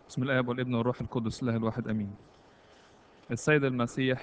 بسم الآب والابن والروح القدس الله الواحد أمين السيد المسيح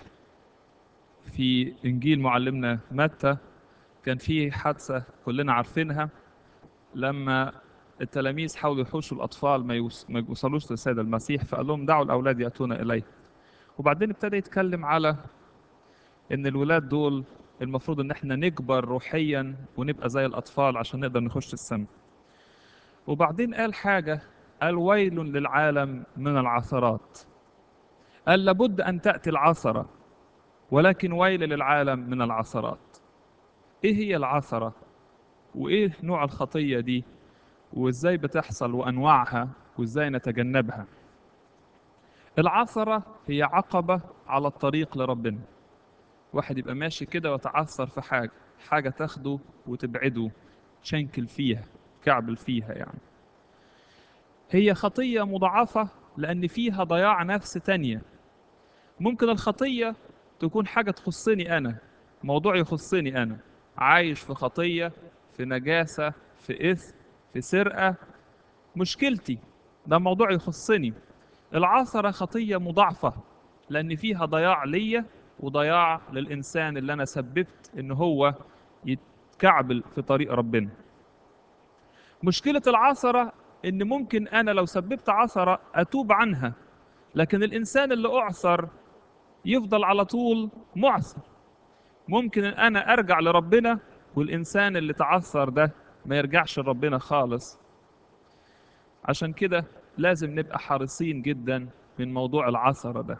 في إنجيل معلمنا متى كان في حادثة كلنا عارفينها لما التلاميذ حاولوا يحوشوا الأطفال ما يوص- ما يوصلوش للسيد المسيح فقال لهم دعوا الأولاد يأتون إليه وبعدين ابتدى يتكلم على إن الولاد دول المفروض إن إحنا نكبر روحيا ونبقى زي الأطفال عشان نقدر نخش السماء وبعدين قال حاجة قال ويل للعالم من العثرات قال لابد أن تأتي العثرة ولكن ويل للعالم من العثرات إيه هي العثرة وإيه نوع الخطية دي وإزاي بتحصل وأنواعها وإزاي نتجنبها العثرة هي عقبة على الطريق لربنا واحد يبقى ماشي كده ويتعثر في حاجة حاجة تاخده وتبعده تشنكل فيها كعبل فيها يعني هي خطية مضاعفة لأن فيها ضياع نفس تانية ممكن الخطية تكون حاجة تخصني أنا موضوع يخصني أنا عايش في خطية في نجاسة في إثم في سرقة مشكلتي ده موضوع يخصني العثرة خطية مضاعفة لأن فيها ضياع ليا وضياع للإنسان اللي أنا سببت إن هو يتكعبل في طريق ربنا مشكلة العثرة إن ممكن أنا لو سببت عثرة أتوب عنها لكن الإنسان اللي أعثر يفضل على طول معثر ممكن إن أنا أرجع لربنا والإنسان اللي تعثر ده ما يرجعش لربنا خالص عشان كده لازم نبقى حريصين جدا من موضوع العثرة ده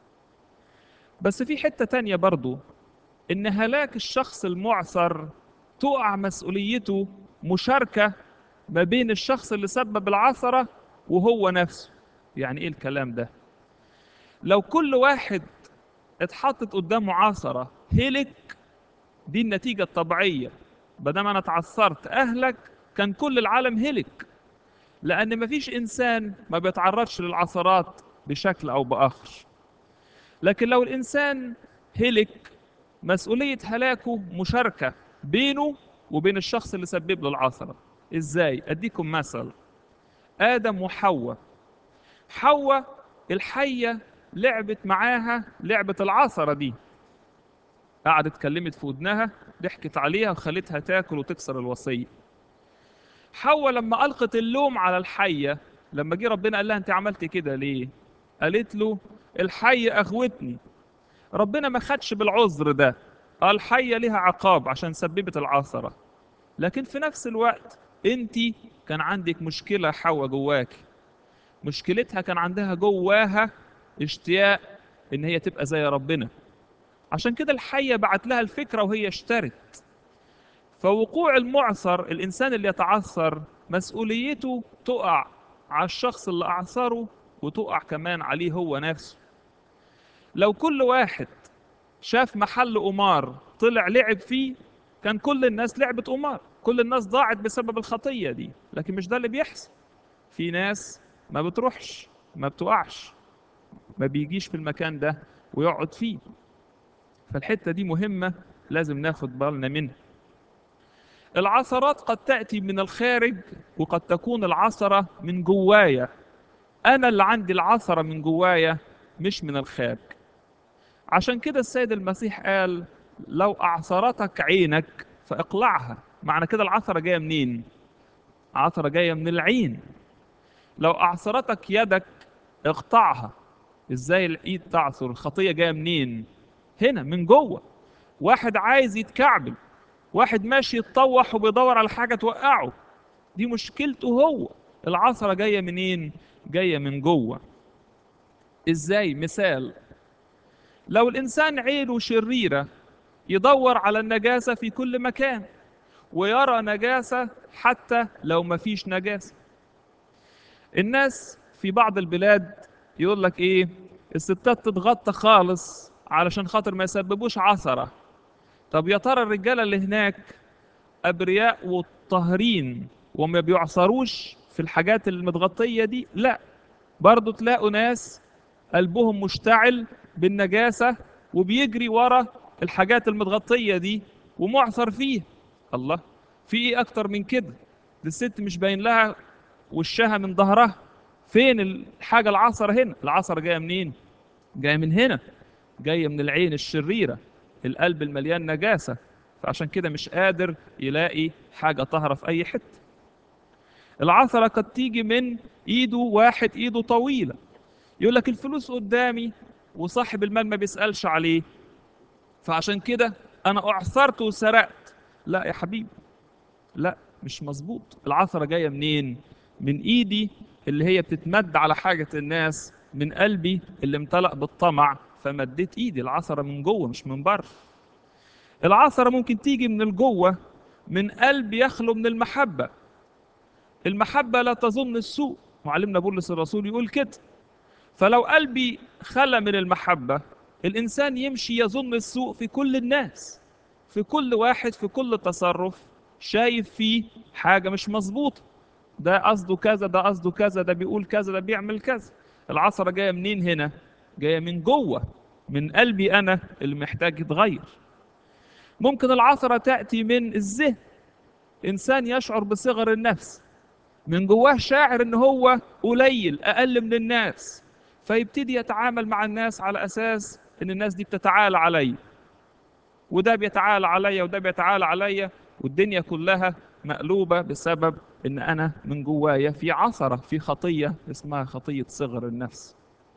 بس في حتة تانية برضو إن هلاك الشخص المعثر تقع مسؤوليته مشاركة ما بين الشخص اللي سبب العثرة وهو نفسه يعني ايه الكلام ده لو كل واحد اتحطت قدامه عثرة هلك دي النتيجة الطبيعية بدل انا اتعثرت اهلك كان كل العالم هلك لان مفيش انسان ما بيتعرضش للعثرات بشكل او باخر لكن لو الانسان هلك مسؤولية هلاكه مشاركة بينه وبين الشخص اللي سبب له العثرة ازاي اديكم مثل ادم وحواء حواء الحيه لعبت معاها لعبه العثره دي قعدت اتكلمت في ودنها ضحكت عليها وخلتها تاكل وتكسر الوصيه حواء لما القت اللوم على الحيه لما جه ربنا قال لها انت عملت كده ليه قالت له الحيه اغوتني ربنا ما خدش بالعذر ده قال الحيه ليها عقاب عشان سببت العثره لكن في نفس الوقت انت كان عندك مشكله حواء جواك مشكلتها كان عندها جواها اشتياق ان هي تبقى زي ربنا عشان كده الحيه بعت لها الفكره وهي اشترت فوقوع المعثر الانسان اللي يتعثر مسؤوليته تقع على الشخص اللي اعثره وتقع كمان عليه هو نفسه لو كل واحد شاف محل قمار طلع لعب فيه كان كل الناس لعبت قمار كل الناس ضاعت بسبب الخطية دي لكن مش ده اللي بيحصل في ناس ما بتروحش ما بتقعش ما بيجيش في المكان ده ويقعد فيه فالحتة دي مهمة لازم ناخد بالنا منها العثرات قد تأتي من الخارج وقد تكون العثرة من جوايا أنا اللي عندي العثرة من جوايا مش من الخارج عشان كده السيد المسيح قال لو أعثرتك عينك فاقلعها معنى كده العثرة جاية منين عثرة جاية من العين لو أعثرتك يدك اقطعها ازاي الايد تعثر الخطية جاية منين هنا من جوه واحد عايز يتكعبل واحد ماشي يتطوح وبيدور على حاجة توقعه دي مشكلته هو العثرة جاية منين جاية من جوه ازاي مثال لو الإنسان عينه شريرة يدور على النجاسة في كل مكان ويرى نجاسة حتى لو ما فيش نجاسة الناس في بعض البلاد يقول لك ايه الستات تتغطى خالص علشان خاطر ما يسببوش عثرة طب يا ترى الرجالة اللي هناك أبرياء وطاهرين وما بيعصروش في الحاجات المتغطية دي لا برضو تلاقوا ناس قلبهم مشتعل بالنجاسة وبيجري ورا الحاجات المتغطية دي ومعثر فيه الله في ايه اكتر من كده دي الست مش باين لها وشها من ظهرها فين الحاجة العصرة هنا العصرة جاية منين جاية من هنا جاية من العين الشريرة القلب المليان نجاسة فعشان كده مش قادر يلاقي حاجة طاهرة في أي حتة العثرة قد تيجي من إيده واحد إيده طويلة يقول لك الفلوس قدامي وصاحب المال ما بيسألش عليه فعشان كده أنا أعثرت وسرقت لا يا حبيبي لا مش مظبوط العثرة جاية منين من إيدي اللي هي بتتمد على حاجة الناس من قلبي اللي امتلأ بالطمع فمديت إيدي العثرة من جوه مش من بره العثرة ممكن تيجي من الجوه من قلب يخلو من المحبة المحبة لا تظن السوء معلمنا بولس الرسول يقول كده فلو قلبي خلى من المحبة الإنسان يمشي يظن السوء في كل الناس في كل واحد في كل تصرف شايف فيه حاجة مش مظبوطة ده قصده كذا ده قصده كذا ده بيقول كذا ده بيعمل كذا العصرة جاية منين هنا جاية من جوه من قلبي أنا اللي محتاج يتغير ممكن العثرة تأتي من الذهن إنسان يشعر بصغر النفس من جواه شاعر إن هو قليل أقل من الناس فيبتدي يتعامل مع الناس على أساس إن الناس دي بتتعالى عليا وده بيتعالى عليا وده بيتعالى عليا والدنيا كلها مقلوبة بسبب إن أنا من جوايا في عثرة في خطية اسمها خطية صغر النفس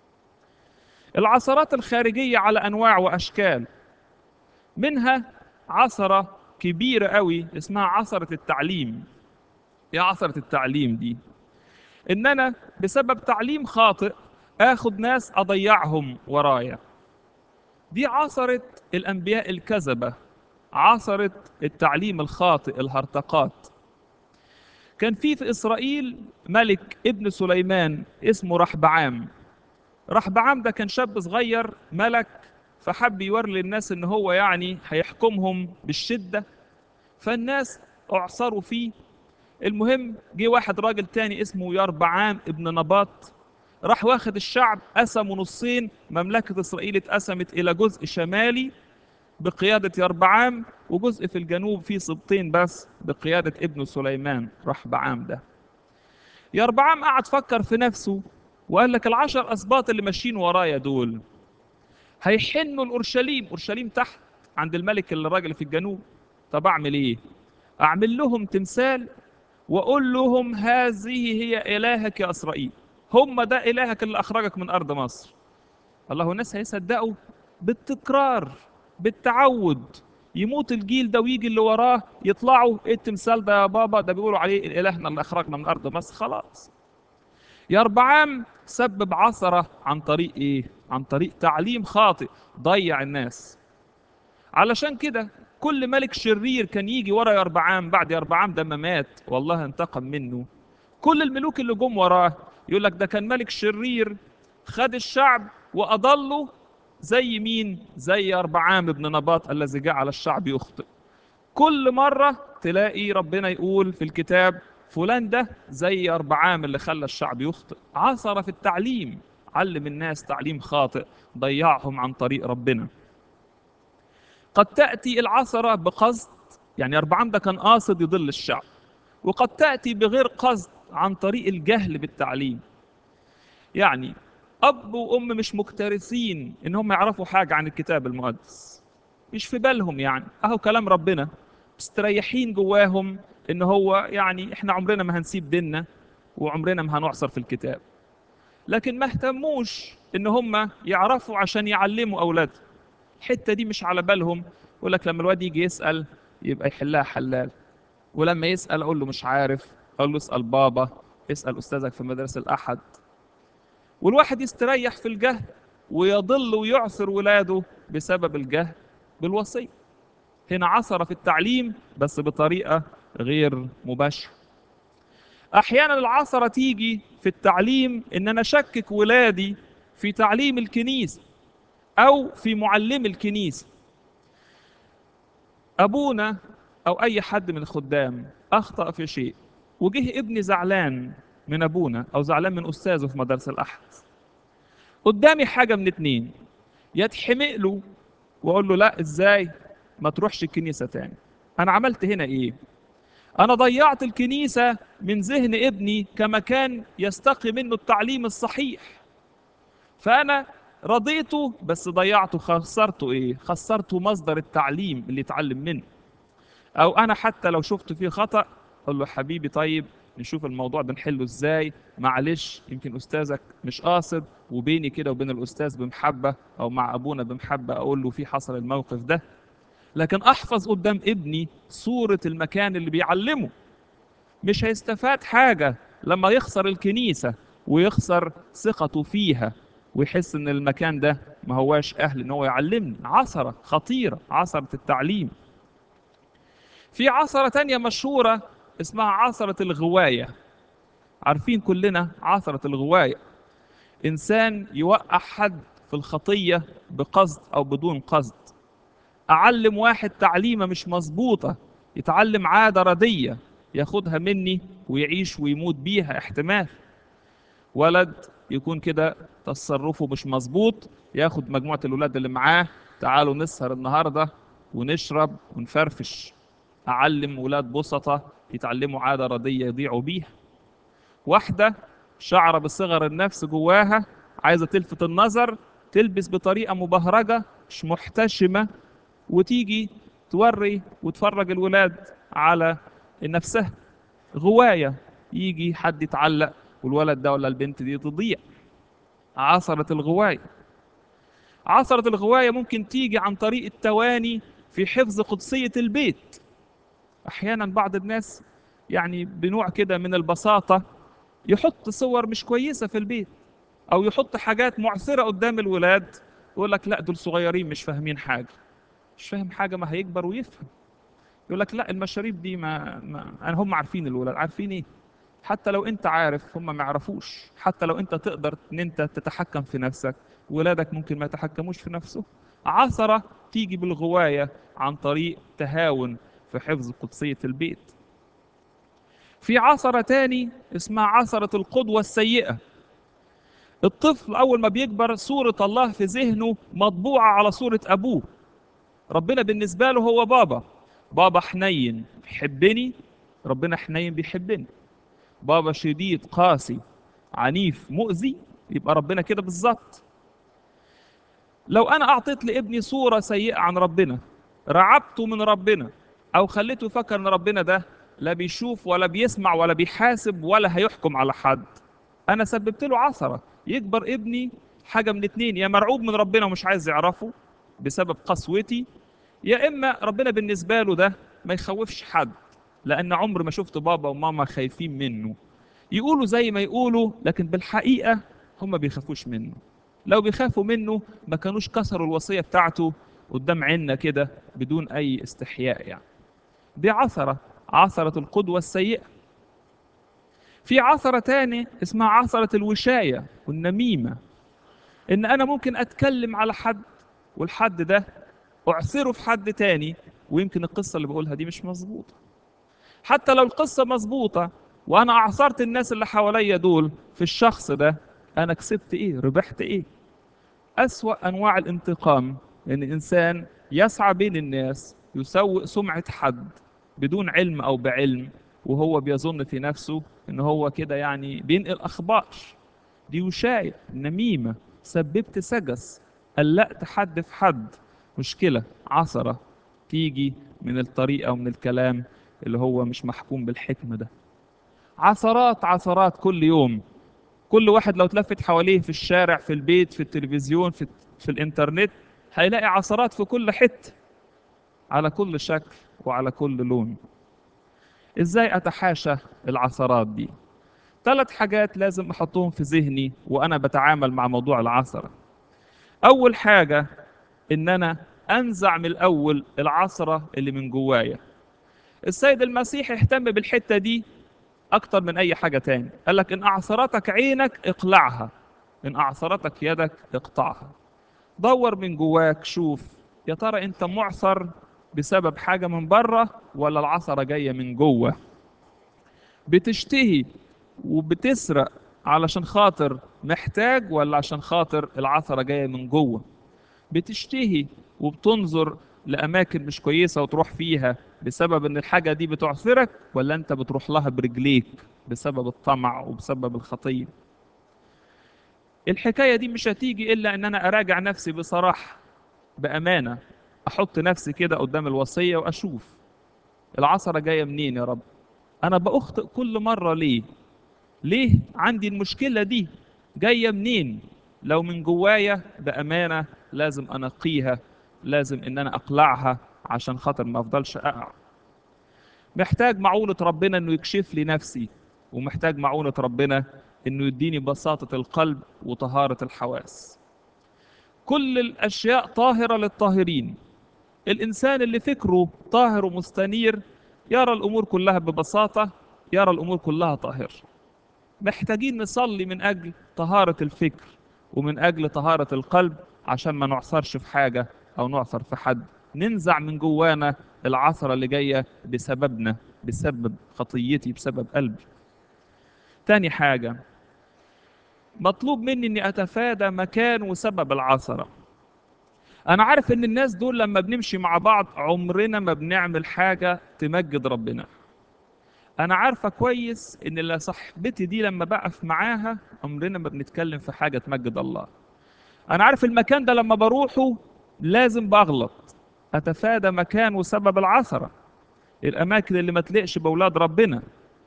العثرات الخارجية على أنواع وأشكال منها عثرة كبيرة قوي اسمها عثرة التعليم ايه عثرة التعليم دي ان انا بسبب تعليم خاطئ اخد ناس اضيعهم ورايا دي عثرة الانبياء الكذبة عثرة التعليم الخاطئ الهرطقات كان في في اسرائيل ملك ابن سليمان اسمه رحبعام رحبعام ده كان شاب صغير ملك فحب يوري للناس ان هو يعني هيحكمهم بالشده فالناس اعصروا فيه المهم جه واحد راجل تاني اسمه يربعام ابن نباط راح واخد الشعب قسموا نصين مملكة إسرائيل اتقسمت إلى جزء شمالي بقيادة يربعام وجزء في الجنوب فيه سبطين بس بقيادة ابن سليمان رحبعام ده يربعام قعد فكر في نفسه وقال لك العشر أسباط اللي ماشيين ورايا دول هيحنوا لأورشليم أورشليم تحت عند الملك اللي الراجل في الجنوب طب أعمل إيه أعمل لهم تمثال وأقول لهم هذه هي إلهك يا إسرائيل هم ده إلهك اللي أخرجك من أرض مصر الله الناس هيصدقوا بالتكرار بالتعود يموت الجيل ده ويجي اللي وراه يطلعوا ايه التمثال ده يا بابا ده بيقولوا عليه الالهنا اللي اخرجنا من ارض مصر خلاص يربعام سبب عثرة عن طريق ايه عن طريق تعليم خاطئ ضيع الناس علشان كده كل ملك شرير كان يجي ورا يربعام بعد يربعام ده ما مات والله انتقم منه كل الملوك اللي جم وراه يقول لك ده كان ملك شرير خد الشعب واضله زي مين زي أربعام ابن نباط الذي جعل الشعب يخطئ كل مرة تلاقي ربنا يقول في الكتاب فلان ده زي أربعام اللي خلى الشعب يخطئ عثر في التعليم علم الناس تعليم خاطئ ضيعهم عن طريق ربنا قد تأتي العثرة بقصد يعني أربعام ده كان قاصد يضل الشعب وقد تأتي بغير قصد عن طريق الجهل بالتعليم يعني اب وام مش مكترثين ان هم يعرفوا حاجه عن الكتاب المقدس مش في بالهم يعني اهو كلام ربنا مستريحين جواهم ان هو يعني احنا عمرنا ما هنسيب ديننا وعمرنا ما هنعصر في الكتاب لكن ما اهتموش ان هم يعرفوا عشان يعلموا اولادهم الحته دي مش على بالهم يقول لك لما الواد يجي يسال يبقى يحلها حلال ولما يسال اقول له مش عارف اقول له اسال بابا اسال استاذك في مدرسه الاحد والواحد يستريح في الجهل ويضل ويعثر ولاده بسبب الجهل بالوصية هنا عثر في التعليم بس بطريقة غير مباشرة أحيانا العثرة تيجي في التعليم إن أنا أشكك ولادي في تعليم الكنيسة أو في معلم الكنيسة أبونا أو أي حد من الخدام أخطأ في شيء وجه ابني زعلان من ابونا او زعلان من استاذه في مدرسه الاحد قدامي حاجه من اتنين يتحمق له واقول له لا ازاي ما تروحش الكنيسه تاني انا عملت هنا ايه انا ضيعت الكنيسه من ذهن ابني كمكان يستقي منه التعليم الصحيح فانا رضيته بس ضيعته خسرته ايه خسرته مصدر التعليم اللي يتعلم منه او انا حتى لو شفت فيه خطأ اقول له حبيبي طيب نشوف الموضوع ده نحله ازاي معلش يمكن استاذك مش قاصد وبيني كده وبين الاستاذ بمحبه او مع ابونا بمحبه اقول له في حصل الموقف ده لكن احفظ قدام ابني صوره المكان اللي بيعلمه مش هيستفاد حاجه لما يخسر الكنيسه ويخسر ثقته فيها ويحس ان المكان ده ما هواش اهل ان هو يعلمني عثره خطيره عثره التعليم في عثره تانية مشهوره اسمها عثره الغوايه عارفين كلنا عثره الغوايه انسان يوقع حد في الخطيه بقصد او بدون قصد اعلم واحد تعليمه مش مظبوطه يتعلم عاده رديه ياخدها مني ويعيش ويموت بيها احتمال ولد يكون كده تصرفه مش مظبوط ياخد مجموعه الولاد اللي معاه تعالوا نسهر النهارده ونشرب ونفرفش اعلم ولاد بسطه يتعلموا عاده رديه يضيعوا بيها واحده شعره بصغر النفس جواها عايزه تلفت النظر تلبس بطريقه مبهرجه مش محتشمه وتيجي توري وتفرج الولاد على نفسها غوايه يجي حد يتعلق والولد ده ولا البنت دي تضيع عثرة الغواية عثرة الغواية ممكن تيجي عن طريق التواني في حفظ قدسية البيت أحيانا بعض الناس يعني بنوع كده من البساطة يحط صور مش كويسة في البيت أو يحط حاجات معثرة قدام الولاد يقول لك لا دول صغيرين مش فاهمين حاجة مش فاهم حاجة ما هيكبر ويفهم يقول لك لا المشاريب دي ما, ما أنا هم عارفين الولاد عارفين إيه حتى لو انت عارف هم ما يعرفوش حتى لو انت تقدر ان انت تتحكم في نفسك ولادك ممكن ما يتحكموش في نفسه عثرة تيجي بالغواية عن طريق تهاون في حفظ قدسية البيت في عثرة تاني اسمها عثرة القدوة السيئة الطفل أول ما بيكبر صورة الله في ذهنه مطبوعة على صورة أبوه ربنا بالنسبة له هو بابا بابا حنين بيحبني ربنا حنين بيحبني بابا شديد قاسي عنيف مؤذي يبقى ربنا كده بالظبط لو انا اعطيت لابني صوره سيئه عن ربنا رعبته من ربنا او خليته يفكر ان ربنا ده لا بيشوف ولا بيسمع ولا بيحاسب ولا هيحكم على حد انا سببت له عثره يكبر ابني حاجه من اتنين يا مرعوب من ربنا ومش عايز يعرفه بسبب قسوتي يا اما ربنا بالنسبه له ده ما يخوفش حد لان عمر ما شفت بابا وماما خايفين منه يقولوا زي ما يقولوا لكن بالحقيقه هم بيخافوش منه لو بيخافوا منه ما كانوش كسروا الوصيه بتاعته قدام عيننا كده بدون اي استحياء يعني دي عثره عثره القدوه السيئه في عثره تاني اسمها عثره الوشايه والنميمه ان انا ممكن اتكلم على حد والحد ده اعثره في حد تاني ويمكن القصه اللي بقولها دي مش مظبوطه حتى لو القصة مظبوطة وأنا أعصرت الناس اللي حواليا دول في الشخص ده أنا كسبت إيه؟ ربحت إيه؟ أسوأ أنواع الانتقام إن إنسان يسعى بين الناس يسوء سمعة حد بدون علم أو بعلم وهو بيظن في نفسه إن هو كده يعني بينقل أخبار دي وشاية نميمة سببت سجس قلقت حد في حد مشكلة عثرة تيجي من الطريقة ومن الكلام اللي هو مش محكوم بالحكمة ده عثرات عثرات كل يوم كل واحد لو تلفت حواليه في الشارع في البيت في التلفزيون في, في الانترنت هيلاقي عثرات في كل حتة على كل شكل وعلى كل لون ازاي اتحاشى العثرات دي ثلاث حاجات لازم احطهم في ذهني وانا بتعامل مع موضوع العثرة اول حاجة ان انا انزع من الاول العثرة اللي من جوايا السيد المسيح اهتم بالحتة دي أكتر من أي حاجة تاني قال لك إن أعثرتك عينك اقلعها إن أعثرتك يدك اقطعها دور من جواك شوف يا ترى أنت معثر بسبب حاجة من بره ولا العثرة جاية من جوه بتشتهي وبتسرق علشان خاطر محتاج ولا عشان خاطر العثرة جاية من جوه بتشتهي وبتنظر لأماكن مش كويسة وتروح فيها بسبب إن الحاجة دي بتعثرك ولا أنت بتروح لها برجليك بسبب الطمع وبسبب الخطية الحكاية دي مش هتيجي إلا إن أنا أراجع نفسي بصراحة بأمانة أحط نفسي كده قدام الوصية وأشوف العصرة جاية منين يا رب أنا بأخطئ كل مرة ليه ليه عندي المشكلة دي جاية منين لو من جوايا بأمانة لازم أنقيها لازم إن أنا أقلعها عشان خاطر ما أفضلش أقع محتاج معونة ربنا إنه يكشف لي نفسي ومحتاج معونة ربنا إنه يديني بساطة القلب وطهارة الحواس كل الأشياء طاهرة للطاهرين الإنسان اللي فكره طاهر ومستنير يرى الأمور كلها ببساطة يرى الأمور كلها طاهرة محتاجين نصلي من أجل طهارة الفكر ومن أجل طهارة القلب عشان ما نعصرش في حاجة أو نعصر في حد ننزع من جوانا العثرة اللي جاية بسببنا بسبب خطيتي بسبب قلبي تاني حاجة مطلوب مني اني اتفادى مكان وسبب العثرة انا عارف ان الناس دول لما بنمشي مع بعض عمرنا ما بنعمل حاجة تمجد ربنا انا عارفة كويس ان اللي صاحبتي دي لما بقف معاها عمرنا ما بنتكلم في حاجة تمجد الله انا عارف المكان ده لما بروحه لازم بغلط اتفادى مكان وسبب العثرة الاماكن اللي ما تليقش باولاد ربنا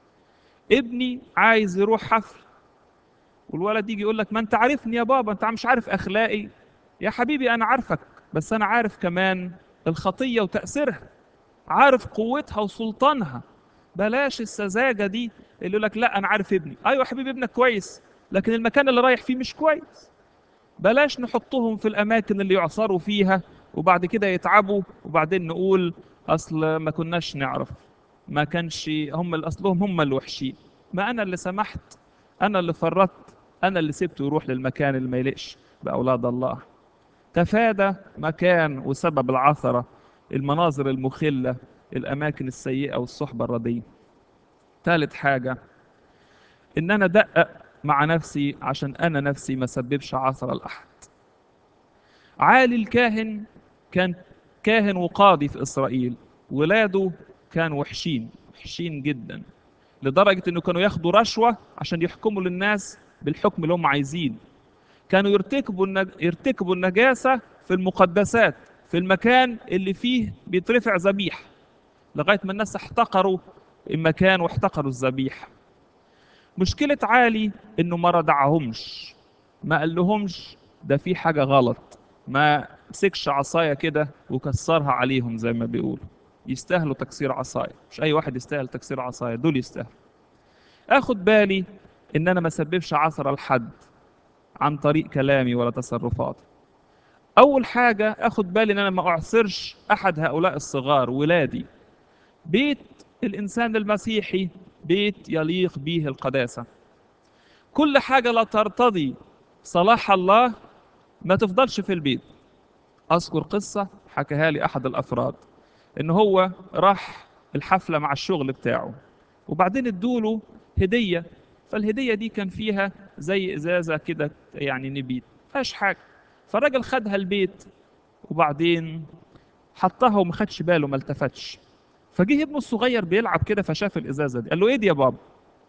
ابني عايز يروح حفل والولد يجي يقول لك ما انت عارفني يا بابا انت مش عارف اخلاقي يا حبيبي انا عارفك بس انا عارف كمان الخطيه وتاثيرها عارف قوتها وسلطانها بلاش السذاجه دي اللي يقول لك لا انا عارف ابني ايوه يا حبيبي ابنك كويس لكن المكان اللي رايح فيه مش كويس بلاش نحطهم في الاماكن اللي يعصروا فيها وبعد كده يتعبوا وبعدين نقول اصل ما كناش نعرف ما كانش هم اللي اصلهم هم اللي وحشين ما انا اللي سمحت انا اللي فرطت انا اللي سبته يروح للمكان اللي ما يليقش باولاد الله تفادى مكان وسبب العثره المناظر المخله الاماكن السيئه والصحبه الرديئه ثالث حاجه ان انا ادقق مع نفسي عشان انا نفسي ما سببش عثره لاحد عالي الكاهن كان كاهن وقاضي في اسرائيل ولاده كانوا وحشين وحشين جدا لدرجه انه كانوا ياخدوا رشوه عشان يحكموا للناس بالحكم اللي هم عايزين كانوا يرتكبوا النج... يرتكبوا النجاسه في المقدسات في المكان اللي فيه بيترفع ذبيح لغايه ما الناس احتقروا المكان واحتقروا الذبيح مشكله عالي انه ما ردعهمش ما قال لهمش ده في حاجه غلط ما مسكش عصايه كده وكسرها عليهم زي ما بيقولوا يستاهلوا تكسير عصايه مش اي واحد يستاهل تكسير عصايه دول يستاهلوا اخد بالي ان انا ما اسببش عثره لحد عن طريق كلامي ولا تصرفاتي اول حاجه اخد بالي ان انا ما اعصرش احد هؤلاء الصغار ولادي بيت الانسان المسيحي بيت يليق به القداسه كل حاجه لا ترتضي صلاح الله ما تفضلش في البيت اذكر قصه حكاها لي احد الافراد ان هو راح الحفله مع الشغل بتاعه وبعدين ادوله هديه فالهديه دي كان فيها زي ازازه كده يعني نبيت فيهاش حاجه فالراجل خدها البيت وبعدين حطها وما خدش باله ما التفتش فجه ابنه الصغير بيلعب كده فشاف الازازه دي قال له ايه دي يا بابا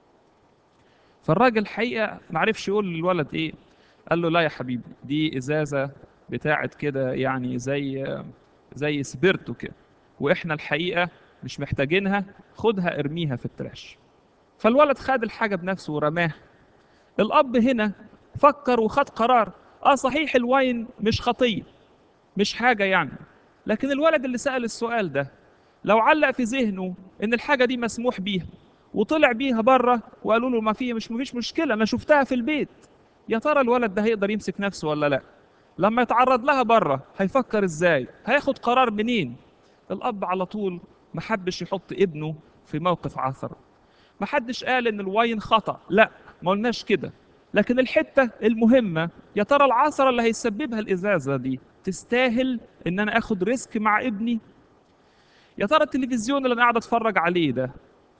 فالراجل حقيقه ما عرفش يقول للولد ايه قال له لا يا حبيبي دي ازازه بتاعت كده يعني زي زي سبيرتو كده واحنا الحقيقه مش محتاجينها خدها ارميها في التراش فالولد خد الحاجه بنفسه ورماها الاب هنا فكر وخد قرار اه صحيح الواين مش خطيه مش حاجه يعني لكن الولد اللي سال السؤال ده لو علق في ذهنه ان الحاجه دي مسموح بيها وطلع بيها بره وقالوا له ما فيه مش مفيش مشكله انا شفتها في البيت يا ترى الولد ده هيقدر يمسك نفسه ولا لا لما يتعرض لها بره هيفكر ازاي هياخد قرار منين الاب على طول ما حبش يحط ابنه في موقف عثره ما حدش قال ان الواين خطا لا ما قلناش كده لكن الحته المهمه يا ترى العثره اللي هيسببها الازازه دي تستاهل ان انا اخد ريسك مع ابني يا ترى التلفزيون اللي انا قاعد اتفرج عليه ده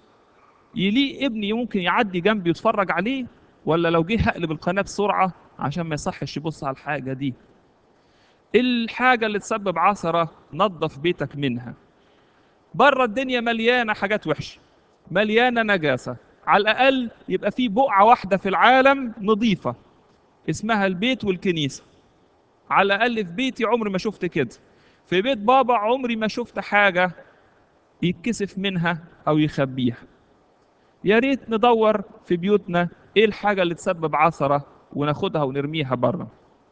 يليق ابني ممكن يعدي جنبي يتفرج عليه ولا لو جه هقلب القناه بسرعه عشان ما يصحش يبص على الحاجه دي الحاجة اللي تسبب عثرة نظف بيتك منها بره الدنيا مليانة حاجات وحشة مليانة نجاسة على الأقل يبقى في بقعة واحدة في العالم نظيفة اسمها البيت والكنيسة على الأقل في بيتي عمري ما شفت كده في بيت بابا عمري ما شفت حاجة يتكسف منها أو يخبيها يا ريت ندور في بيوتنا ايه الحاجة اللي تسبب عثرة وناخدها ونرميها بره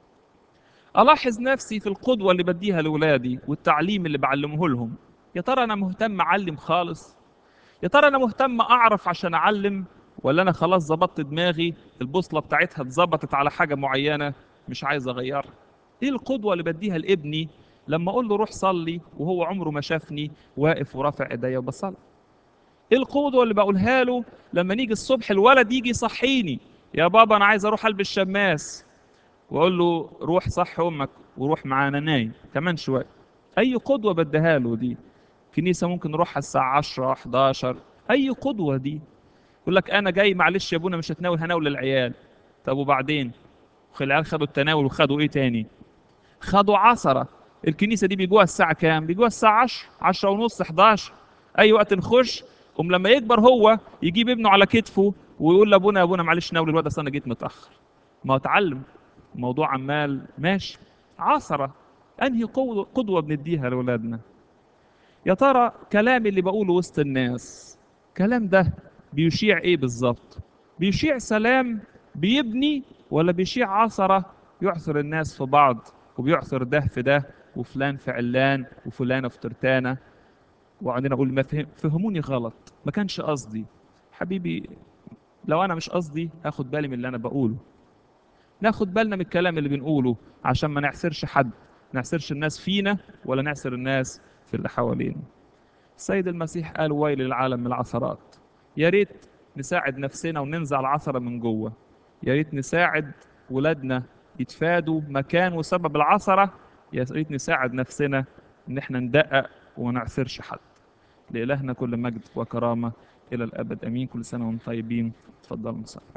ألاحظ نفسي في القدوة اللي بديها لأولادي والتعليم اللي بعلمه لهم يا ترى أنا مهتم أعلم خالص يا ترى أنا مهتم أعرف عشان أعلم ولا أنا خلاص ظبطت دماغي البوصلة بتاعتها اتظبطت على حاجة معينة مش عايز أغيرها إيه القدوة اللي بديها لابني لما أقول له روح صلي وهو عمره ما شافني واقف ورافع إيديا وبصلي ايه القدوه اللي بقولها له لما نيجي الصبح الولد يجي يصحيني يا بابا انا عايز اروح البس شماس واقول له روح صح امك وروح معانا نايم كمان شويه اي قدوه بديها له دي كنيسه ممكن نروحها الساعه 10 11 اي قدوه دي يقول لك انا جاي معلش يا ابونا مش هتناول هناول للعيال طب وبعدين العيال خدوا التناول وخدوا ايه تاني خدوا عصره الكنيسه دي بيجوها الساعه كام بيجوها الساعه 10 10 ونص 11 اي وقت نخش قوم لما يكبر هو يجيب ابنه على كتفه ويقول لابونا يا ابونا معلش ناول الواد اصل انا جيت متاخر ما هو اتعلم الموضوع عمال ماشي عصرة انهي قوة قدوة بنديها لاولادنا يا ترى كلامي اللي بقوله وسط الناس كلام ده بيشيع ايه بالظبط بيشيع سلام بيبني ولا بيشيع عصرة يعثر الناس في بعض وبيعثر ده في ده وفلان في علان وفلانة في ترتانة وبعدين اقول ما فهم فهموني غلط ما كانش قصدي حبيبي لو انا مش قصدي هاخد بالي من اللي انا بقوله ناخد بالنا من الكلام اللي بنقوله عشان ما نعسرش حد نعسرش الناس فينا ولا نعسر الناس في اللي حوالينا السيد المسيح قال ويل للعالم من العثرات يا ريت نساعد نفسنا وننزع العثرة من جوه يا ريت نساعد ولادنا يتفادوا مكان وسبب العثرة يا ريت نساعد نفسنا ان احنا ندقق وما نعثرش حد لإلهنا كل مجد وكرامة إلى الأبد أمين كل سنة وانتم طيبين تفضلوا نصلي